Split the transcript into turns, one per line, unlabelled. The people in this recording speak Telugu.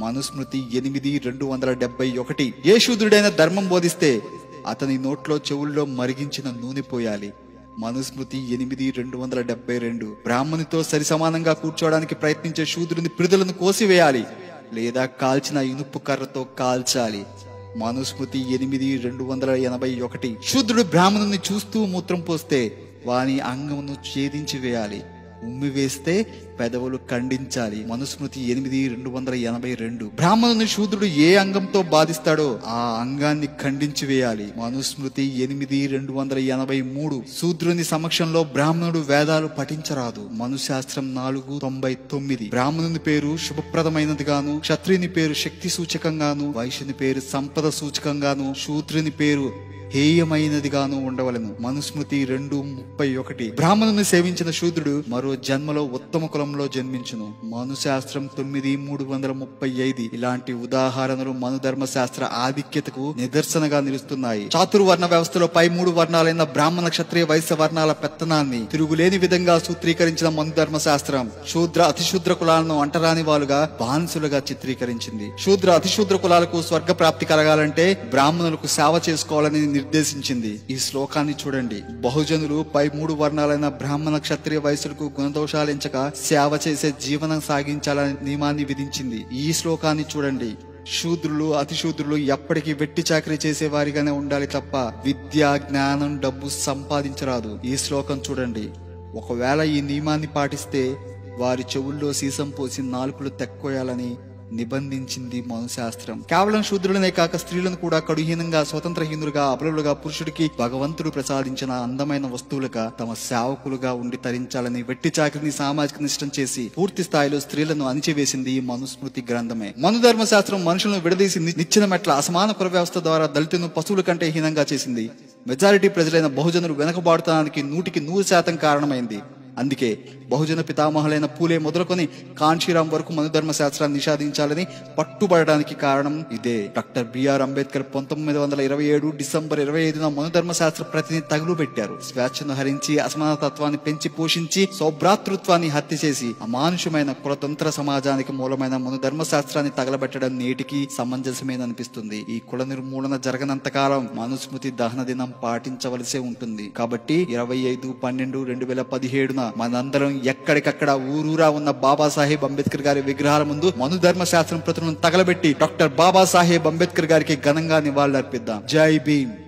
మనుస్మృతి ఎనిమిది రెండు వందల డెబ్బై ఒకటి ఏ శూద్రుడైన ధర్మం బోధిస్తే అతని నోట్లో చెవుల్లో మరిగించిన నూనె పోయాలి మనుస్మృతి ఎనిమిది రెండు వందల డెబ్బై రెండు బ్రాహ్మణితో సరి సమానంగా కూర్చోవడానికి ప్రయత్నించే శూద్రుని పిడుదలను కోసివేయాలి లేదా కాల్చిన ఇనుపు కర్రతో కాల్చాలి మనుస్మృతి ఎనిమిది రెండు వందల ఎనభై ఒకటి శూద్రుడు బ్రాహ్మణుని చూస్తూ మూత్రం పోస్తే వాని అంగమును ఛేదించి వేయాలి ఉమ్మి వేస్తే పెదవులు ఖండించాలి మనుస్మృతి ఎనిమిది రెండు వందల ఎనభై రెండు బ్రాహ్మణుని శూద్రుడు ఏ అంగంతో బాధిస్తాడో ఆ అంగాన్ని ఖండించి వేయాలి మనుస్మృతి ఎనిమిది రెండు వందల ఎనభై మూడు శూద్రుని సమక్షంలో బ్రాహ్మణుడు వేదాలు పఠించరాదు మనుశాస్త్రం నాలుగు తొంభై తొమ్మిది బ్రాహ్మణుని పేరు శుభప్రదమైనదిగాను క్షత్రియుని పేరు శక్తి సూచకంగాను వైశ్యుని పేరు సంపద సూచకంగాను శూద్రుని పేరు హేయమైనదిగాను ఉండవలను మనుస్మృతి రెండు ముప్పై ఒకటి బ్రాహ్మణుని సేవించిన శూద్రుడు మరో జన్మలో ఉత్తమ కులంలో జన్మించును మనుశాస్త్రం తొమ్మిది మూడు వందల ముప్పై ఐదు ఇలాంటి ఉదాహరణలు మనుధర్మ శాస్త్ర ఆధిక్యతకు నిదర్శనగా నిలుస్తున్నాయి చాతుర్వర్ణ వ్యవస్థలో పై మూడు వర్ణాలైన బ్రాహ్మణ క్షత్రియ వైశ్య వర్ణాల పెత్తనాన్ని తిరుగులేని విధంగా సూత్రీకరించిన మనుధర్మ శాస్త్రం శూద్ర అతిశూద్ర కులాలను అంటరాని వాలుగా బానిసులుగా చిత్రీకరించింది శూద్ర అతిశూద్ర కులాలకు స్వర్గ ప్రాప్తి కలగాలంటే బ్రాహ్మణులకు సేవ చేసుకోవాలని నిర్దేశించింది ఈ శ్లోకాన్ని చూడండి బహుజనులు పై మూడు వర్ణాలైన బ్రాహ్మణ క్షత్రియ వయసులకు గుణదోషాలించక సేవ చేసే జీవనం సాగించాలని నియమాన్ని విధించింది ఈ శ్లోకాన్ని చూడండి శూద్రులు అతిశూద్రులు ఎప్పటికీ వెట్టి చాకరీ చేసే వారిగానే ఉండాలి తప్ప విద్య జ్ఞానం డబ్బు సంపాదించరాదు ఈ శ్లోకం చూడండి ఒకవేళ ఈ నియమాన్ని పాటిస్తే వారి చెవుల్లో సీసం పోసి నాలుకలు తెక్కోయాలని నిబంధించింది మనుశాస్త్రం కేవలం శూద్రులనే కాక స్త్రీలను కూడా కడుహీనంగా స్వతంత్రహీనులుగా అబలులుగా పురుషుడికి భగవంతుడు ప్రసాదించిన అందమైన వస్తువులుగా తమ సేవకులుగా ఉండి తరించాలని వెట్టి చాకరిని సామాజిక నిష్టం చేసి పూర్తి స్థాయిలో స్త్రీలను అణిచివేసింది ఈ మనుస్మృతి గ్రంథమే మనుధర్మ శాస్త్రం మనుషులను విడదీసి ని- నిచ్చెన మెట్ల అసమాన కుల వ్యవస్థ ద్వారా దళితులను పశువుల కంటే హీనంగా చేసింది మెజారిటీ ప్రజలైన బహుజనులు వెనకబాటుతనానికి నూటికి నూరు శాతం కారణమైంది అందుకే బహుజన పితామహులైన పూలే మొదలుకొని కాంశీరాం వరకు మనుధర్మ శాస్త్రాన్ని నిషేధించాలని పట్టుబడడానికి కారణం ఇదే డాక్టర్ బిఆర్ అంబేద్కర్ పంతొమ్మిది వందల ఇరవై ఏడు డిసెంబర్ ఇరవై ఐదున మనుధర్మ శాస్త్ర ప్రతిని తగులు పెట్టారు స్వేచ్ఛను హరించి అసమానతత్వాన్ని పెంచి పోషించి సౌభ్రాతృత్వాన్ని హత్య చేసి అమానుషమైన కులతంత్ర సమాజానికి మూలమైన మనుధర్మ శాస్త్రాన్ని తగలబెట్టడం నేటికి సమంజసమేననిపిస్తుంది ఈ కుల నిర్మూలన జరగనంత కాలం మనుస్మృతి దహన దినం పాటించవలసే ఉంటుంది కాబట్టి ఇరవై ఐదు పన్నెండు రెండు వేల పదిహేడున మనందరం ఎక్కడికక్కడ ఊరూరా ఉన్న బాబాసాహెబ్ అంబేద్కర్ గారి విగ్రహాల ముందు మనుధర్మ శాస్త్రం ప్రతులను తగలబెట్టి డాక్టర్ బాబాసాహెబ్ అంబేద్కర్ గారికి ఘనంగా నివాళులర్పిద్దాం జై భీమ్